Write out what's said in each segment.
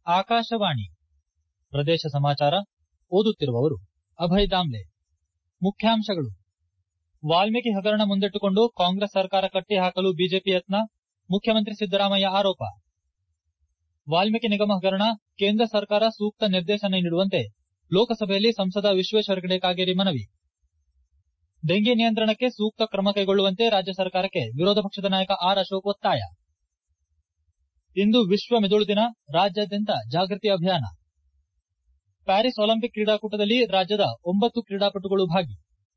ಆಕಾಶವಾಣಿ ಪ್ರದೇಶ ಸಮಾಚಾರ ಓದುತ್ತಿರುವವರು ಅಭಯ್ ದಾಮ್ಲೆ ಮುಖ್ಯಾಂಶಗಳು ವಾಲ್ಮೀಕಿ ಹಗರಣ ಮುಂದಿಟ್ಟುಕೊಂಡು ಕಾಂಗ್ರೆಸ್ ಸರ್ಕಾರ ಕಟ್ಟಿ ಹಾಕಲು ಬಿಜೆಪಿ ಯತ್ನ ಮುಖ್ಯಮಂತ್ರಿ ಸಿದ್ದರಾಮಯ್ಯ ಆರೋಪ ವಾಲ್ಮೀಕಿ ನಿಗಮ ಹಗರಣ ಕೇಂದ್ರ ಸರ್ಕಾರ ಸೂಕ್ತ ನಿರ್ದೇಶನ ನೀಡುವಂತೆ ಲೋಕಸಭೆಯಲ್ಲಿ ಸಂಸದ ವಿಶ್ವೇಶ್ವರ ಹೆಗಡೆ ಕಾಗೇರಿ ಮನವಿ ಡೆಂಗಿ ನಿಯಂತ್ರಣಕ್ಕೆ ಸೂಕ್ತ ಕ್ರಮ ಕೈಗೊಳ್ಳುವಂತೆ ರಾಜ್ಯ ಸರ್ಕಾರಕ್ಕೆ ವಿರೋಧ ಪಕ್ಷದ ನಾಯಕ ಆರ್ ಅಶೋಕ್ ಒತ್ತಾಯ ಇಂದು ವಿಶ್ವ ಮೆದುಳು ದಿನ ರಾಜ್ಯಾದ್ಯಂತ ಜಾಗೃತಿ ಅಭಿಯಾನ ಪ್ಯಾರಿಸ್ ಒಲಿಂಪಿಕ್ ಕ್ರೀಡಾಕೂಟದಲ್ಲಿ ರಾಜ್ಯದ ಒಂಬತ್ತು ಕ್ರೀಡಾಪಟುಗಳು ಭಾಗಿ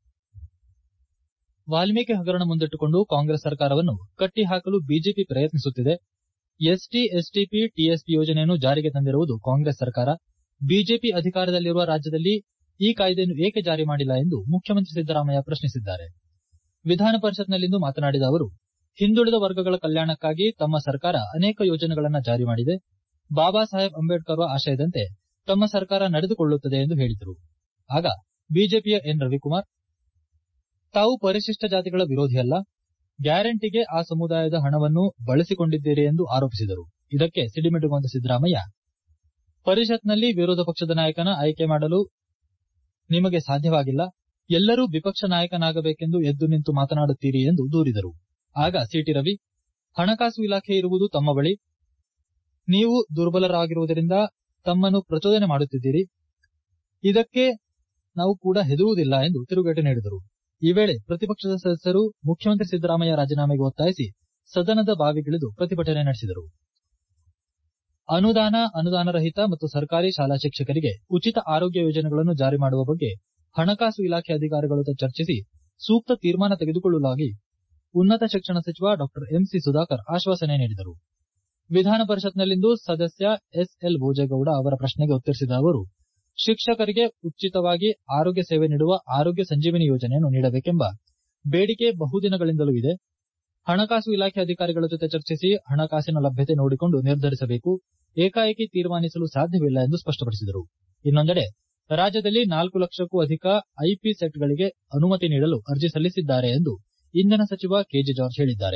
ವಾಲ್ಮೀಕಿ ಹಗರಣ ಮುಂದಿಟ್ಟುಕೊಂಡು ಕಾಂಗ್ರೆಸ್ ಸರ್ಕಾರವನ್ನು ಕಟ್ಟಿ ಹಾಕಲು ಬಿಜೆಪಿ ಪ್ರಯತ್ನಿಸುತ್ತಿದೆ ಎಸ್ಟಿ ಎಸ್ಟಿಪಿ ಟಿಎಸ್ಪಿ ಯೋಜನೆಯನ್ನು ಜಾರಿಗೆ ತಂದಿರುವುದು ಕಾಂಗ್ರೆಸ್ ಸರ್ಕಾರ ಬಿಜೆಪಿ ಅಧಿಕಾರದಲ್ಲಿರುವ ರಾಜ್ಯದಲ್ಲಿ ಈ ಕಾಯ್ದೆಯನ್ನು ಏಕೆ ಜಾರಿ ಮಾಡಿಲ್ಲ ಎಂದು ಮುಖ್ಯಮಂತ್ರಿ ಸಿದ್ದರಾಮಯ್ಯ ಪ್ರಶ್ನಿಸಿದ್ದಾರೆ ವಿಧಾನ ಪರಿಷತ್ನಲ್ಲಿಂದು ಮಾತನಾಡಿದ ಅವರು ಹಿಂದುಳಿದ ವರ್ಗಗಳ ಕಲ್ಯಾಣಕ್ಕಾಗಿ ತಮ್ಮ ಸರ್ಕಾರ ಅನೇಕ ಯೋಜನೆಗಳನ್ನು ಜಾರಿ ಮಾಡಿದೆ ಬಾಬಾ ಸಾಹೇಬ್ ಅಂಬೇಡ್ಕರ್ ಆಶಯದಂತೆ ತಮ್ಮ ಸರ್ಕಾರ ನಡೆದುಕೊಳ್ಳುತ್ತದೆ ಎಂದು ಹೇಳಿದರು ಆಗ ಬಿಜೆಪಿಯ ಎನ್ ರವಿಕುಮಾರ್ ತಾವು ಪರಿಶಿಷ್ಟ ಜಾತಿಗಳ ವಿರೋಧಿಯಲ್ಲ ಗ್ಯಾರಂಟಿಗೆ ಆ ಸಮುದಾಯದ ಹಣವನ್ನು ಬಳಸಿಕೊಂಡಿದ್ದೀರಿ ಎಂದು ಆರೋಪಿಸಿದರು ಇದಕ್ಕೆ ಸಿಡಿಮಿಡಿಗೊಂಡ ಸಿದ್ದರಾಮಯ್ಯ ಪರಿಷತ್ನಲ್ಲಿ ವಿರೋಧ ಪಕ್ಷದ ನಾಯಕನ ಆಯ್ಕೆ ಮಾಡಲು ನಿಮಗೆ ಸಾಧ್ಯವಾಗಿಲ್ಲ ಎಲ್ಲರೂ ವಿಪಕ್ಷ ನಾಯಕನಾಗಬೇಕೆಂದು ಎದ್ದು ನಿಂತು ಮಾತನಾಡುತ್ತೀರಿ ಎಂದು ದೂರಿದರು ಆಗ ಸಿಟಿ ರವಿ ಹಣಕಾಸು ಇಲಾಖೆ ಇರುವುದು ತಮ್ಮ ಬಳಿ ನೀವು ದುರ್ಬಲರಾಗಿರುವುದರಿಂದ ತಮ್ಮನ್ನು ಪ್ರಚೋದನೆ ಮಾಡುತ್ತಿದ್ದೀರಿ ಇದಕ್ಕೆ ನಾವು ಕೂಡ ಹೆದರುವುದಿಲ್ಲ ಎಂದು ತಿರುಗೇಟು ನೀಡಿದರು ಈ ವೇಳೆ ಪ್ರತಿಪಕ್ಷದ ಸದಸ್ಯರು ಮುಖ್ಯಮಂತ್ರಿ ಸಿದ್ದರಾಮಯ್ಯ ರಾಜೀನಾಮೆಗೆ ಒತ್ತಾಯಿಸಿ ಸದನದ ಬಾವಿಗಿಳಿದು ಪ್ರತಿಭಟನೆ ನಡೆಸಿದರು ಅನುದಾನ ಅನುದಾನ ರಹಿತ ಮತ್ತು ಸರ್ಕಾರಿ ಶಾಲಾ ಶಿಕ್ಷಕರಿಗೆ ಉಚಿತ ಆರೋಗ್ಯ ಯೋಜನೆಗಳನ್ನು ಜಾರಿ ಮಾಡುವ ಬಗ್ಗೆ ಹಣಕಾಸು ಇಲಾಖೆ ಅಧಿಕಾರಿಗಳ ಜೊತೆ ಚರ್ಚಿಸಿ ಸೂಕ್ತ ತೀರ್ಮಾನ ತೆಗೆದುಕೊಳ್ಳಲಾಗಿ ಉನ್ನತ ಶಿಕ್ಷಣ ಸಚಿವ ಡಾ ಎಂಸಿ ಸುಧಾಕರ್ ಆಶ್ವಾಸನೆ ನೀಡಿದರು ವಿಧಾನ ಪರಿಷತ್ನಲ್ಲಿಂದು ಸದಸ್ಯ ಎಸ್ಎಲ್ ಭೋಜೇಗೌಡ ಅವರ ಪ್ರಶ್ನೆಗೆ ಉತ್ತರಿಸಿದ ಅವರು ಶಿಕ್ಷಕರಿಗೆ ಉಚಿತವಾಗಿ ಆರೋಗ್ಯ ಸೇವೆ ನೀಡುವ ಆರೋಗ್ಯ ಸಂಜೀವಿನಿ ಯೋಜನೆಯನ್ನು ನೀಡಬೇಕೆಂಬ ಬೇಡಿಕೆ ಬಹುದಿನಗಳಿಂದಲೂ ಇದೆ ಹಣಕಾಸು ಇಲಾಖೆ ಅಧಿಕಾರಿಗಳ ಜೊತೆ ಚರ್ಚಿಸಿ ಹಣಕಾಸಿನ ಲಭ್ಯತೆ ನೋಡಿಕೊಂಡು ನಿರ್ಧರಿಸಬೇಕು ಏಕಾಏಕಿ ತೀರ್ಮಾನಿಸಲು ಸಾಧ್ಯವಿಲ್ಲ ಎಂದು ಸ್ಪಷ್ಟಪಡಿಸಿದರು ಇನ್ನೊಂದೆಡೆ ರಾಜ್ಯದಲ್ಲಿ ನಾಲ್ಕು ಲಕ್ಷಕ್ಕೂ ಅಧಿಕ ಐಪಿ ಸೆಟ್ಗಳಿಗೆ ಅನುಮತಿ ನೀಡಲು ಅರ್ಜಿ ಸಲ್ಲಿಸಿದ್ದಾರೆ ಎಂದು ಇಂಧನ ಸಚಿವ ಕೆಜೆ ಜಾರ್ಜ್ ಹೇಳಿದ್ದಾರೆ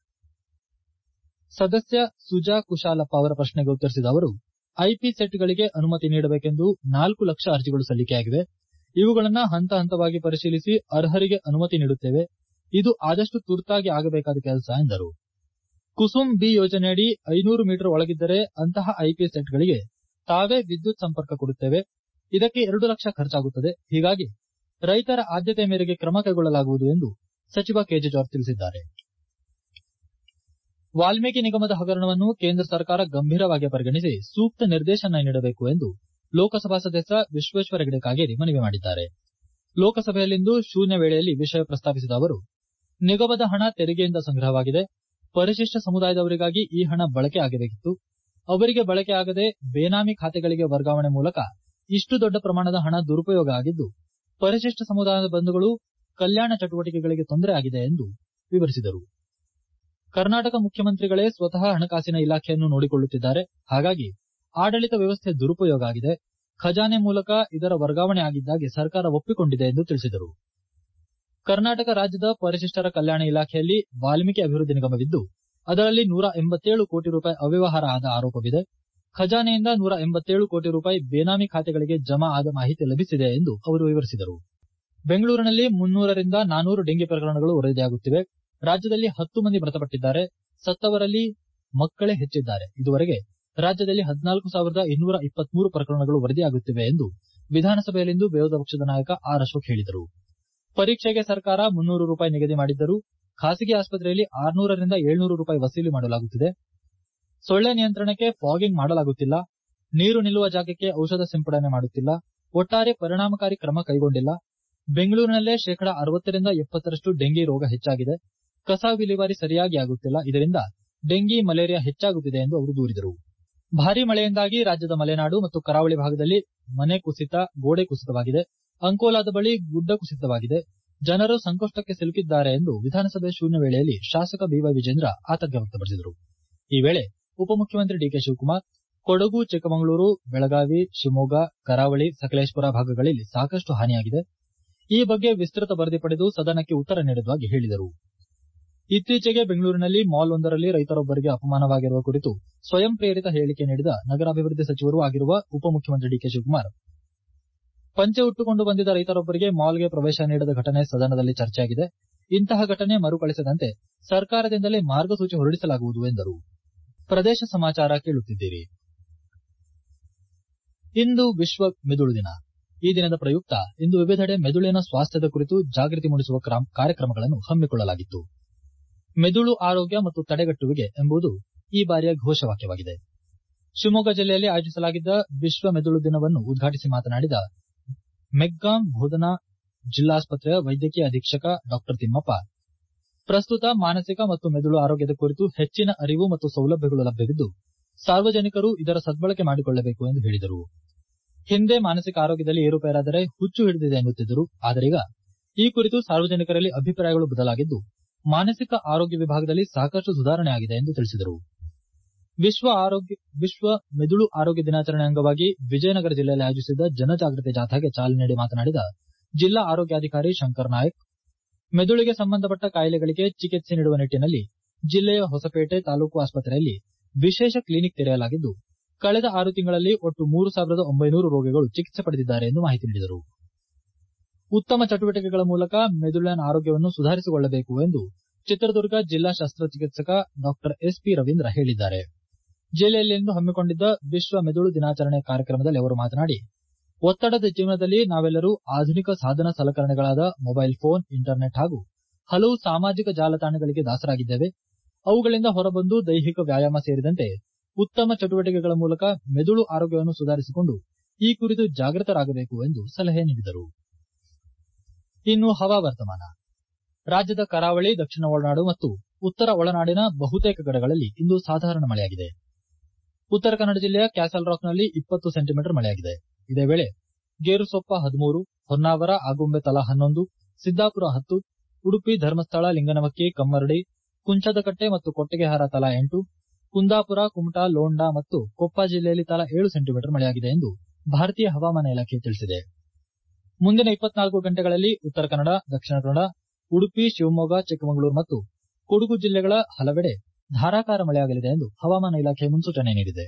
ಸದಸ್ಯ ಸುಜಾ ಕುಶಾಲಪ್ಪ ಅವರ ಪ್ರಶ್ನೆಗೆ ಉತ್ತರಿಸಿದ ಅವರು ಐಪಿ ಸೆಟ್ಗಳಿಗೆ ಅನುಮತಿ ನೀಡಬೇಕೆಂದು ನಾಲ್ಕು ಲಕ್ಷ ಅರ್ಜಿಗಳು ಸಲ್ಲಿಕೆಯಾಗಿವೆ ಇವುಗಳನ್ನು ಹಂತ ಹಂತವಾಗಿ ಪರಿಶೀಲಿಸಿ ಅರ್ಹರಿಗೆ ಅನುಮತಿ ನೀಡುತ್ತೇವೆ ಇದು ಆದಷ್ಟು ತುರ್ತಾಗಿ ಆಗಬೇಕಾದ ಕೆಲಸ ಎಂದರು ಕುಸುಮ್ ಬಿ ಯೋಜನೆಯಡಿ ಐನೂರು ಮೀಟರ್ ಒಳಗಿದ್ದರೆ ಅಂತಹ ಐಪಿ ಸೆಟ್ಗಳಿಗೆ ತಾವೇ ವಿದ್ಯುತ್ ಸಂಪರ್ಕ ಕೊಡುತ್ತೇವೆ ಇದಕ್ಕೆ ಎರಡು ಲಕ್ಷ ಖರ್ಚಾಗುತ್ತದೆ ಹೀಗಾಗಿ ರೈತರ ಆದ್ಯತೆ ಮೇರೆಗೆ ಕ್ರಮ ಕೈಗೊಳ್ಳಲಾಗುವುದು ಎಂದು ಸಚಿವ ಕೆಜೆ ಜಾರ್ಜ್ ತಿಳಿಸಿದ್ದಾರೆ ವಾಲ್ಮೀಕಿ ನಿಗಮದ ಹಗರಣವನ್ನು ಕೇಂದ್ರ ಸರ್ಕಾರ ಗಂಭೀರವಾಗಿ ಪರಿಗಣಿಸಿ ಸೂಕ್ತ ನಿರ್ದೇಶನ ನೀಡಬೇಕು ಎಂದು ಲೋಕಸಭಾ ಸದಸ್ಯ ವಿಶ್ವೇಶ್ವರ ಹೆಗಡೆ ಕಾಗೇರಿ ಮನವಿ ಮಾಡಿದ್ದಾರೆ ಲೋಕಸಭೆಯಲ್ಲಿಂದು ಶೂನ್ಯ ವೇಳೆಯಲ್ಲಿ ವಿಷಯ ಪ್ರಸ್ತಾಪಿಸಿದ ಅವರು ನಿಗಮದ ಹಣ ತೆರಿಗೆಯಿಂದ ಸಂಗ್ರಹವಾಗಿದೆ ಪರಿಶಿಷ್ಟ ಸಮುದಾಯದವರಿಗಾಗಿ ಈ ಹಣ ಬಳಕೆ ಆಗಬೇಕಿತ್ತು ಅವರಿಗೆ ಬಳಕೆ ಆಗದೆ ಬೇನಾಮಿ ಖಾತೆಗಳಿಗೆ ವರ್ಗಾವಣೆ ಮೂಲಕ ಇಷ್ಟು ದೊಡ್ಡ ಪ್ರಮಾಣದ ಹಣ ದುರುಪಯೋಗ ಆಗಿದ್ದು ಪರಿಶಿಷ್ಟ ಸಮುದಾಯದ ಬಂಧುಗಳು ಕಲ್ಯಾಣ ಚಟುವಟಿಕೆಗಳಿಗೆ ತೊಂದರೆ ಆಗಿದೆ ಎಂದು ವಿವರಿಸಿದರು ಕರ್ನಾಟಕ ಮುಖ್ಯಮಂತ್ರಿಗಳೇ ಸ್ವತಃ ಹಣಕಾಸಿನ ಇಲಾಖೆಯನ್ನು ನೋಡಿಕೊಳ್ಳುತ್ತಿದ್ದಾರೆ ಹಾಗಾಗಿ ಆಡಳಿತ ವ್ಯವಸ್ಥೆ ದುರುಪಯೋಗ ಆಗಿದೆ ಖಜಾನೆ ಮೂಲಕ ಇದರ ವರ್ಗಾವಣೆ ಆಗಿದ್ದಾಗಿ ಸರ್ಕಾರ ಒಪ್ಪಿಕೊಂಡಿದೆ ಎಂದು ತಿಳಿಸಿದರು ಕರ್ನಾಟಕ ರಾಜ್ಯದ ಪರಿಶಿಷ್ಟರ ಕಲ್ಯಾಣ ಇಲಾಖೆಯಲ್ಲಿ ವಾಲ್ಮೀಕಿ ಅಭಿವೃದ್ಧಿ ನಿಗಮವಿದ್ದು ಅದರಲ್ಲಿ ನೂರ ಎಂಬತ್ತೇಳು ಕೋಟಿ ರೂಪಾಯಿ ಅವ್ಯವಹಾರ ಆದ ಆರೋಪವಿದೆ ಖಜಾನೆಯಿಂದ ನೂರ ಎಂಬತ್ತೇಳು ಕೋಟಿ ರೂಪಾಯಿ ಬೇನಾಮಿ ಖಾತೆಗಳಿಗೆ ಜಮಾ ಆದ ಮಾಹಿತಿ ಲಭಿಸಿದೆ ಎಂದು ಅವರು ವಿವರಿಸಿದರು ಬೆಂಗಳೂರಿನಲ್ಲಿ ಮುನ್ನೂರರಿಂದ ನಾನೂರು ಡೆಂಗಿ ಪ್ರಕರಣಗಳು ವರದಿಯಾಗುತ್ತಿವೆ ರಾಜ್ಯದಲ್ಲಿ ಹತ್ತು ಮಂದಿ ಮೃತಪಟ್ಟಿದ್ದಾರೆ ಸತ್ತವರಲ್ಲಿ ಮಕ್ಕಳೇ ಹೆಚ್ಚಿದ್ದಾರೆ ಇದುವರೆಗೆ ರಾಜ್ಯದಲ್ಲಿ ಹದಿನಾಲ್ಕು ಸಾವಿರದ ಇನ್ನೂರ ಇಪ್ಪತ್ಮೂರು ಪ್ರಕರಣಗಳು ವರದಿಯಾಗುತ್ತಿವೆ ಎಂದು ವಿಧಾನಸಭೆಯಲ್ಲಿಂದು ವಿರೋಧ ಪಕ್ಷದ ನಾಯಕ ಆರ್ ಅಶೋಕ್ ಹೇಳಿದರು ಪರೀಕ್ಷೆಗೆ ಸರ್ಕಾರ ಮುನ್ನೂರು ರೂಪಾಯಿ ನಿಗದಿ ಮಾಡಿದ್ದರೂ ಖಾಸಗಿ ಆಸ್ಪತ್ರೆಯಲ್ಲಿ ಆರ್ನೂರರಿಂದ ಏಳ್ನೂರು ರೂಪಾಯಿ ವಸೂಲಿ ಮಾಡಲಾಗುತ್ತಿದೆ ಸೊಳ್ಳೆ ನಿಯಂತ್ರಣಕ್ಕೆ ಫಾಗಿಂಗ್ ಮಾಡಲಾಗುತ್ತಿಲ್ಲ ನೀರು ನಿಲ್ಲುವ ಜಾಗಕ್ಕೆ ಔಷಧ ಸಿಂಪಡಣೆ ಮಾಡುತ್ತಿಲ್ಲ ಒಟ್ಟಾರೆ ಪರಿಣಾಮಕಾರಿ ಕ್ರಮ ಕೈಗೊಂಡಿಲ್ಲ ಬೆಂಗಳೂರಿನಲ್ಲೇ ಶೇಕಡಾ ಅರವತ್ತರಿಂದ ಎಪ್ಪತ್ತರಷ್ಟು ಡೆಂಗಿ ರೋಗ ಹೆಚ್ಚಾಗಿದೆ ಕಸ ವಿಲೇವಾರಿ ಸರಿಯಾಗಿ ಆಗುತ್ತಿಲ್ಲ ಇದರಿಂದ ಡೆಂಗಿ ಮಲೇರಿಯಾ ಹೆಚ್ಚಾಗುತ್ತಿದೆ ಎಂದು ಅವರು ದೂರಿದರು ಭಾರೀ ಮಳೆಯಿಂದಾಗಿ ರಾಜ್ಯದ ಮಲೆನಾಡು ಮತ್ತು ಕರಾವಳಿ ಭಾಗದಲ್ಲಿ ಮನೆ ಕುಸಿತ ಗೋಡೆ ಕುಸಿತವಾಗಿದೆ ಅಂಕೋಲಾದ ಬಳಿ ಗುಡ್ಡ ಕುಸಿತವಾಗಿದೆ ಜನರು ಸಂಕಷ್ಟಕ್ಕೆ ಸಿಲುಕಿದ್ದಾರೆ ಎಂದು ವಿಧಾನಸಭೆ ಶೂನ್ಯ ವೇಳೆಯಲ್ಲಿ ಶಾಸಕ ಬಿವೈ ವಿಜೇಂದ್ರ ಆತಂಕ ವ್ಯಕ್ತಪಡಿಸಿದರು ಈ ವೇಳೆ ಉಪಮುಖ್ಯಮಂತ್ರಿ ಡಿಕೆ ಶಿವಕುಮಾರ್ ಕೊಡಗು ಚಿಕ್ಕಮಗಳೂರು ಬೆಳಗಾವಿ ಶಿವಮೊಗ್ಗ ಕರಾವಳಿ ಸಕಲೇಶಪುರ ಭಾಗಗಳಲ್ಲಿ ಸಾಕಷ್ಟು ಹಾನಿಯಾಗಿದೆ ಈ ಬಗ್ಗೆ ವಿಸ್ತೃತ ವರದಿ ಪಡೆದು ಸದನಕ್ಕೆ ಉತ್ತರ ನೀಡುವುದಾಗಿ ಹೇಳಿದರು ಇತ್ತೀಚೆಗೆ ಬೆಂಗಳೂರಿನಲ್ಲಿ ಮಾಲ್ ಒಂದರಲ್ಲಿ ರೈತರೊಬ್ಬರಿಗೆ ಅಪಮಾನವಾಗಿರುವ ಕುರಿತು ಸ್ವಯಂ ಪ್ರೇರಿತ ಹೇಳಿಕೆ ನೀಡಿದ ನಗರಾಭಿವೃದ್ಧಿ ಸಚಿವರೂ ಆಗಿರುವ ಉಪಮುಖ್ಯಮಂತ್ರಿ ಡಿಕೆ ಶಿವಕುಮಾರ್ ಪಂಚೆ ಉಟ್ಟುಕೊಂಡು ಬಂದಿದ್ದ ರೈತರೊಬ್ಬರಿಗೆ ಮಾಲ್ಗೆ ಪ್ರವೇಶ ನೀಡದ ಘಟನೆ ಸದನದಲ್ಲಿ ಚರ್ಚೆಯಾಗಿದೆ ಇಂತಹ ಘಟನೆ ಮರುಕಳಿಸದಂತೆ ಸರ್ಕಾರದಿಂದಲೇ ಮಾರ್ಗಸೂಚಿ ಹೊರಡಿಸಲಾಗುವುದು ಎಂದರು ಪ್ರದೇಶ ಸಮಾಚಾರ ಕೇಳುತ್ತಿದ್ದೀರಿ ಇಂದು ವಿಶ್ವ ಮೆದುಳು ದಿನ ಈ ದಿನದ ಪ್ರಯುಕ್ತ ಇಂದು ವಿವಿಧೆಡೆ ಮೆದುಳಿನ ಸ್ವಾಸ್ಥ್ಯದ ಕುರಿತು ಜಾಗೃತಿ ಮೂಡಿಸುವ ಕಾರ್ಯಕ್ರಮಗಳನ್ನು ಹಮ್ಮಿಕೊಳ್ಳಲಾಗಿತ್ತು ಮೆದುಳು ಆರೋಗ್ಯ ಮತ್ತು ತಡೆಗಟ್ಟುವಿಕೆ ಎಂಬುದು ಈ ಬಾರಿಯ ಘೋಷವಾಕ್ಯವಾಗಿದೆ ಶಿವಮೊಗ್ಗ ಜಿಲ್ಲೆಯಲ್ಲಿ ಆಯೋಜಿಸಲಾಗಿದ್ದ ವಿಶ್ವ ಮೆದುಳು ದಿನವನ್ನು ಉದ್ಘಾಟಿಸಿ ಮಾತನಾಡಿದ ಮೆಗ್ಗಾಂ ಬೋಧನಾ ಜಿಲ್ಲಾಸ್ಪತ್ರೆಯ ವೈದ್ಯಕೀಯ ಅಧೀಕ್ಷಕ ಡಾ ತಿಮ್ಮಪ್ಪ ಪ್ರಸ್ತುತ ಮಾನಸಿಕ ಮತ್ತು ಮೆದುಳು ಆರೋಗ್ಯದ ಕುರಿತು ಹೆಚ್ಚಿನ ಅರಿವು ಮತ್ತು ಸೌಲಭ್ಯಗಳು ಲಭ್ಯವಿದ್ದು ಸಾರ್ವಜನಿಕರು ಇದರ ಸದ್ಬಳಕೆ ಮಾಡಿಕೊಳ್ಳಬೇಕು ಎಂದು ಹೇಳಿದರು ಹಿಂದೆ ಮಾನಸಿಕ ಆರೋಗ್ಯದಲ್ಲಿ ಏರುಪೇರಾದರೆ ಹುಚ್ಚು ಹಿಡಿದಿದೆ ಎನ್ನುತ್ತಿದ್ದರು ಆದರೀಗ ಈ ಕುರಿತು ಸಾರ್ವಜನಿಕರಲ್ಲಿ ಅಭಿಪ್ರಾಯಗಳು ಬದಲಾಗಿದ್ದು ಮಾನಸಿಕ ಆರೋಗ್ಯ ವಿಭಾಗದಲ್ಲಿ ಸಾಕಷ್ಟು ಸುಧಾರಣೆ ಆಗಿದೆ ಎಂದು ತಿಳಿಸಿದರು ವಿಶ್ವ ಆರೋಗ್ಯ ವಿಶ್ವ ಮೆದುಳು ಆರೋಗ್ಯ ದಿನಾಚರಣೆ ಅಂಗವಾಗಿ ವಿಜಯನಗರ ಜಿಲ್ಲೆಯಲ್ಲಿ ಆಯೋಜಿಸಿದ್ದ ಜನಜಾಗೃತಿ ಜಾಥಾಗೆ ಚಾಲನೆ ನೀಡಿ ಮಾತನಾಡಿದ ಜಿಲ್ಲಾ ಆರೋಗ್ಯಾಧಿಕಾರಿ ಶಂಕರ್ ನಾಯಕ್ ಮೆದುಳಿಗೆ ಸಂಬಂಧಪಟ್ಟ ಕಾಯಿಲೆಗಳಿಗೆ ಚಿಕಿತ್ಸೆ ನೀಡುವ ನಿಟ್ಟಿನಲ್ಲಿ ಜಿಲ್ಲೆಯ ಹೊಸಪೇಟೆ ತಾಲೂಕು ಆಸ್ಪತ್ರೆಯಲ್ಲಿ ವಿಶೇಷ ಕ್ಲಿನಿಕ್ ತೆರೆಯಲಾಗಿದ್ದು ಕಳೆದ ಆರು ತಿಂಗಳಲ್ಲಿ ಒಟ್ಟು ಮೂರು ಸಾವಿರದ ಒಂಬೈನೂರು ರೋಗಿಗಳು ಚಿಕಿತ್ಸೆ ಪಡೆದಿದ್ದಾರೆ ಎಂದು ಮಾಹಿತಿ ನೀಡಿದರು ಉತ್ತಮ ಚಟುವಟಿಕೆಗಳ ಮೂಲಕ ಮೆದುಳಿನ ಆರೋಗ್ಯವನ್ನು ಸುಧಾರಿಸಿಕೊಳ್ಳಬೇಕು ಎಂದು ಚಿತ್ರದುರ್ಗ ಜಿಲ್ಲಾ ಶಸ್ತ್ರಚಿಕಿತ್ಸಕ ಡಾ ಎಸ್ ಪಿ ರವೀಂದ್ರ ಹೇಳಿದ್ದಾರೆ ಜಿಲ್ಲೆಯಲ್ಲಿಂದು ಹಮ್ಮಿಕೊಂಡಿದ್ದ ವಿಶ್ವ ಮೆದುಳು ದಿನಾಚರಣೆ ಕಾರ್ಯಕ್ರಮದಲ್ಲಿ ಅವರು ಮಾತನಾಡಿ ಒತ್ತಡದ ಜೀವನದಲ್ಲಿ ನಾವೆಲ್ಲರೂ ಆಧುನಿಕ ಸಾಧನ ಸಲಕರಣೆಗಳಾದ ಮೊಬೈಲ್ ಫೋನ್ ಇಂಟರ್ನೆಟ್ ಹಾಗೂ ಹಲವು ಸಾಮಾಜಿಕ ಜಾಲತಾಣಗಳಿಗೆ ದಾಸರಾಗಿದ್ದೇವೆ ಅವುಗಳಿಂದ ಹೊರಬಂದು ದೈಹಿಕ ವ್ಯಾಯಾಮ ಸೇರಿದಂತೆ ಉತ್ತಮ ಚಟುವಟಿಕೆಗಳ ಮೂಲಕ ಮೆದುಳು ಆರೋಗ್ಯವನ್ನು ಸುಧಾರಿಸಿಕೊಂಡು ಈ ಕುರಿತು ಜಾಗೃತರಾಗಬೇಕು ಎಂದು ಸಲಹೆ ನೀಡಿದರು ಇನ್ನು ಹವಾವರ್ತಮಾನ ರಾಜ್ಯದ ಕರಾವಳಿ ದಕ್ಷಿಣ ಒಳನಾಡು ಮತ್ತು ಉತ್ತರ ಒಳನಾಡಿನ ಬಹುತೇಕ ಕಡೆಗಳಲ್ಲಿ ಇಂದು ಸಾಧಾರಣ ಮಳೆಯಾಗಿದೆ ಉತ್ತರ ಕನ್ನಡ ಜಿಲ್ಲೆಯ ಕ್ಯಾಸಲ್ ರಾಕ್ನಲ್ಲಿ ಇಪ್ಪತ್ತು ಸೆಂಟಿಮೀಟರ್ ಮಳೆಯಾಗಿದೆ ಇದೇ ವೇಳೆ ಗೇರುಸೊಪ್ಪ ಹದಿಮೂರು ಹೊನ್ನಾವರ ಆಗುಂಬೆ ತಲಾ ಹನ್ನೊಂದು ಸಿದ್ದಾಪುರ ಹತ್ತು ಉಡುಪಿ ಧರ್ಮಸ್ಥಳ ಲಿಂಗನಮಕ್ಕಿ ಕಮ್ಮರಡಿ ಕುಂಚದಕಟ್ಟೆ ಮತ್ತು ಕೊಟ್ಟಿಗೆಹಾರ ತಲಾ ಎಂಟು ಕುಂದಾಪುರ ಕುಮಟಾ ಲೋಂಡಾ ಮತ್ತು ಕೊಪ್ಪ ಜಿಲ್ಲೆಯಲ್ಲಿ ತಲಾ ಏಳು ಸೆಂಟಿಮೀಟರ್ ಮಳೆಯಾಗಿದೆ ಎಂದು ಭಾರತೀಯ ಹವಾಮಾನ ಇಲಾಖೆ ತಿಳಿಸಿದೆ ಮುಂದಿನ ಇಪ್ಪತ್ನಾಲ್ಕು ಗಂಟೆಗಳಲ್ಲಿ ಉತ್ತರ ಕನ್ನಡ ದಕ್ಷಿಣ ಕನ್ನಡ ಉಡುಪಿ ಶಿವಮೊಗ್ಗ ಚಿಕ್ಕಮಗಳೂರು ಮತ್ತು ಕೊಡಗು ಜಿಲ್ಲೆಗಳ ಹಲವೆಡೆ ಧಾರಾಕಾರ ಮಳೆಯಾಗಲಿದೆ ಎಂದು ಹವಾಮಾನ ಇಲಾಖೆ ಮುನ್ಸೂಚನೆ ನೀಡಿದೆ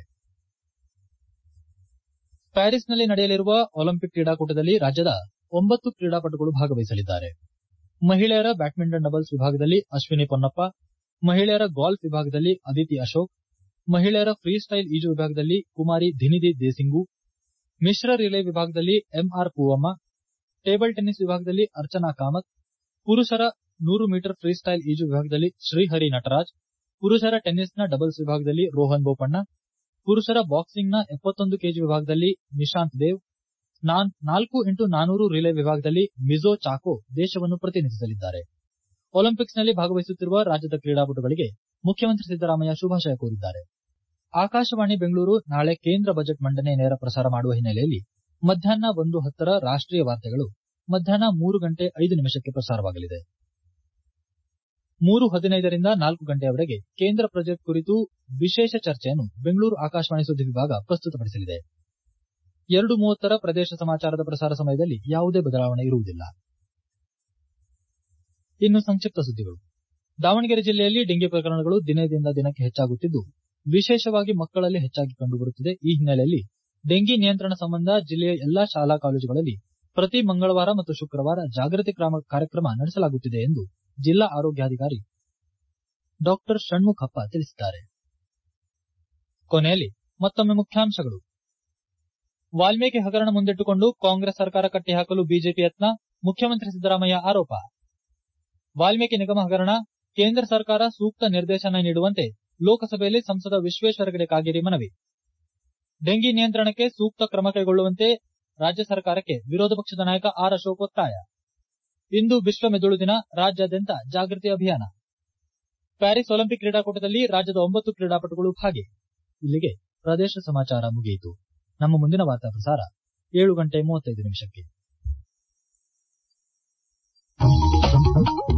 ಪ್ಯಾರಿಸ್ನಲ್ಲಿ ನಡೆಯಲಿರುವ ಒಲಿಂಪಿಕ್ ಕ್ರೀಡಾಕೂಟದಲ್ಲಿ ರಾಜ್ಯದ ಒಂಬತ್ತು ಕ್ರೀಡಾಪಟುಗಳು ಭಾಗವಹಿಸಲಿದ್ದಾರೆ ಮಹಿಳೆಯರ ಬ್ಯಾಡ್ಮಿಂಟನ್ ಡಬಲ್ಸ್ ವಿಭಾಗದಲ್ಲಿ ಅಶ್ವಿನಿ ಪೊನ್ನಪ್ಪ ಮಹಿಳೆಯರ ಗಾಲ್ಫ್ ವಿಭಾಗದಲ್ಲಿ ಅದಿತಿ ಅಶೋಕ್ ಮಹಿಳೆಯರ ಫ್ರೀ ಸ್ಟೈಲ್ ಈಜು ವಿಭಾಗದಲ್ಲಿ ಕುಮಾರಿ ಧಿನಿದಿ ದೇಸಿಂಗು ಮಿಶ್ರ ರಿಲೇ ವಿಭಾಗದಲ್ಲಿ ಎಂಆರ್ ಪೂವಮ್ಮ ಟೇಬಲ್ ಟೆನ್ನಿಸ್ ವಿಭಾಗದಲ್ಲಿ ಅರ್ಚನಾ ಕಾಮತ್ ಪುರುಷರ ನೂರು ಮೀಟರ್ ಫ್ರೀ ಸ್ಟೈಲ್ ಈಜು ವಿಭಾಗದಲ್ಲಿ ಶ್ರೀಹರಿ ನಟರಾಜ್ ಪುರುಷರ ಟೆನ್ನಿಸ್ನ ಡಬಲ್ಸ್ ವಿಭಾಗದಲ್ಲಿ ರೋಹನ್ ಬೋಪಣ್ಣ ಪುರುಷರ ಬಾಕ್ಸಿಂಗ್ನ ಎಪ್ಪತ್ತೊಂದು ಕೆಜಿ ವಿಭಾಗದಲ್ಲಿ ನಿಶಾಂತ್ ದೇವ್ ನಾಲ್ಕು ಇಂಟು ನಾನೂರು ರಿಲೇ ವಿಭಾಗದಲ್ಲಿ ಮಿಜೋ ಚಾಕೋ ದೇಶವನ್ನು ಪ್ರತಿನಿಧಿಸಲಿದ್ದಾರೆ ಒಲಿಂಪಿಕ್ಸ್ನಲ್ಲಿ ಭಾಗವಹಿಸುತ್ತಿರುವ ರಾಜ್ಯದ ಕ್ರೀಡಾಪಟುಗಳಿಗೆ ಮುಖ್ಯಮಂತ್ರಿ ಸಿದ್ದರಾಮಯ್ಯ ಶುಭಾಶಯ ಕೋರಿದ್ದಾರೆ ಆಕಾಶವಾಣಿ ಬೆಂಗಳೂರು ನಾಳೆ ಕೇಂದ್ರ ಬಜೆಟ್ ಮಂಡನೆ ನೇರ ಪ್ರಸಾರ ಮಾಡುವ ಹಿನ್ನೆಲೆಯಲ್ಲಿ ಮಧ್ಯಾಹ್ನ ಒಂದು ಹತ್ತರ ರಾಷ್ಟೀಯ ವಾರ್ತೆಗಳು ಮಧ್ಯಾಹ್ನ ಮೂರು ಗಂಟೆ ಐದು ನಿಮಿಷಕ್ಕೆ ಪ್ರಸಾರವಾಗಲಿದೆ ಮೂರು ಹದಿನೈದರಿಂದ ನಾಲ್ಕು ಗಂಟೆಯವರೆಗೆ ಕೇಂದ್ರ ಬಜೆಟ್ ಕುರಿತು ವಿಶೇಷ ಚರ್ಚೆಯನ್ನು ಬೆಂಗಳೂರು ಆಕಾಶವಾಣಿ ಸುದ್ದಿ ವಿಭಾಗ ಪ್ರಸ್ತುತಪಡಿಸಲಿದೆ ಎರಡು ಮೂವತ್ತರ ಪ್ರದೇಶ ಸಮಾಚಾರದ ಪ್ರಸಾರ ಸಮಯದಲ್ಲಿ ಯಾವುದೇ ಬದಲಾವಣೆ ಇರುವುದಿಲ್ಲ ಇನ್ನು ಸಂಕ್ಷಿಪ್ತ ಸುದ್ದಿಗಳು ದಾವಣಗೆರೆ ಜಿಲ್ಲೆಯಲ್ಲಿ ಡೆಂಗಿ ಪ್ರಕರಣಗಳು ದಿನದಿಂದ ದಿನಕ್ಕೆ ಹೆಚ್ಚಾಗುತ್ತಿದ್ದು ವಿಶೇಷವಾಗಿ ಮಕ್ಕಳಲ್ಲಿ ಹೆಚ್ಚಾಗಿ ಕಂಡುಬರುತ್ತಿದೆ ಈ ಹಿನ್ನೆಲೆಯಲ್ಲಿ ಡೆಂಗಿ ನಿಯಂತ್ರಣ ಸಂಬಂಧ ಜಿಲ್ಲೆಯ ಎಲ್ಲಾ ಶಾಲಾ ಕಾಲೇಜುಗಳಲ್ಲಿ ಪ್ರತಿ ಮಂಗಳವಾರ ಮತ್ತು ಶುಕ್ರವಾರ ಜಾಗೃತಿ ಕಾರ್ಯಕ್ರಮ ನಡೆಸಲಾಗುತ್ತಿದೆ ಎಂದು ಜಿಲ್ಲಾ ಆರೋಗ್ಯಾಧಿಕಾರಿ ಡಾ ಷಣ್ಮುಖಪ್ಪ ತಿಳಿಸಿದ್ದಾರೆ ಕೊನೆಯಲ್ಲಿ ಮತ್ತೊಮ್ಮೆ ಮುಖ್ಯಾಂಶಗಳು ವಾಲ್ಮೀಕಿ ಹಗರಣ ಮುಂದಿಟ್ಟುಕೊಂಡು ಕಾಂಗ್ರೆಸ್ ಸರ್ಕಾರ ಕಟ್ಟಿಹಾಕಲು ಬಿಜೆಪಿ ಯತ್ನ ಮುಖ್ಯಮಂತ್ರಿ ಸಿದ್ದರಾಮಯ್ಯ ಆರೋಪ ವಾಲ್ಮೀಕಿ ನಿಗಮ ಹಗರಣ ಕೇಂದ್ರ ಸರ್ಕಾರ ಸೂಕ್ತ ನಿರ್ದೇಶನ ನೀಡುವಂತೆ ಲೋಕಸಭೆಯಲ್ಲಿ ಸಂಸದ ವಿಶ್ವೇಶ್ವರ ಹೆಗಡೆ ಕಾಗೇರಿ ಮನವಿ ಡೆಂಗಿ ನಿಯಂತ್ರಣಕ್ಕೆ ಸೂಕ್ತ ಕ್ರಮ ಕೈಗೊಳ್ಳುವಂತೆ ರಾಜ್ಯ ಸರ್ಕಾರಕ್ಕೆ ವಿರೋಧ ಪಕ್ಷದ ನಾಯಕ ಆರ್ ಅಶೋಕ್ ಒತ್ತಾಯ ಇಂದು ವಿಶ್ವ ಮೆದುಳು ದಿನ ರಾಜ್ಯಾದ್ಯಂತ ಜಾಗೃತಿ ಅಭಿಯಾನ ಪ್ಯಾರಿಸ್ ಒಲಿಂಪಿಕ್ ಕ್ರೀಡಾಕೂಟದಲ್ಲಿ ರಾಜ್ಯದ ಒಂಬತ್ತು ಕ್ರೀಡಾಪಟುಗಳು ಭಾಗಿ ಇಲ್ಲಿಗೆ ಪ್ರದೇಶ ಸಮಾಚಾರ ಮುಗಿಯಿತು ನಮ್ಮ ಮುಂದಿನ ವಾರ್ತಾ ಪ್ರಸಾರ ಏಳು ಗಂಟೆ ಮೂವತ್ತೈದು ನಿಮಿಷಕ್ಕೆ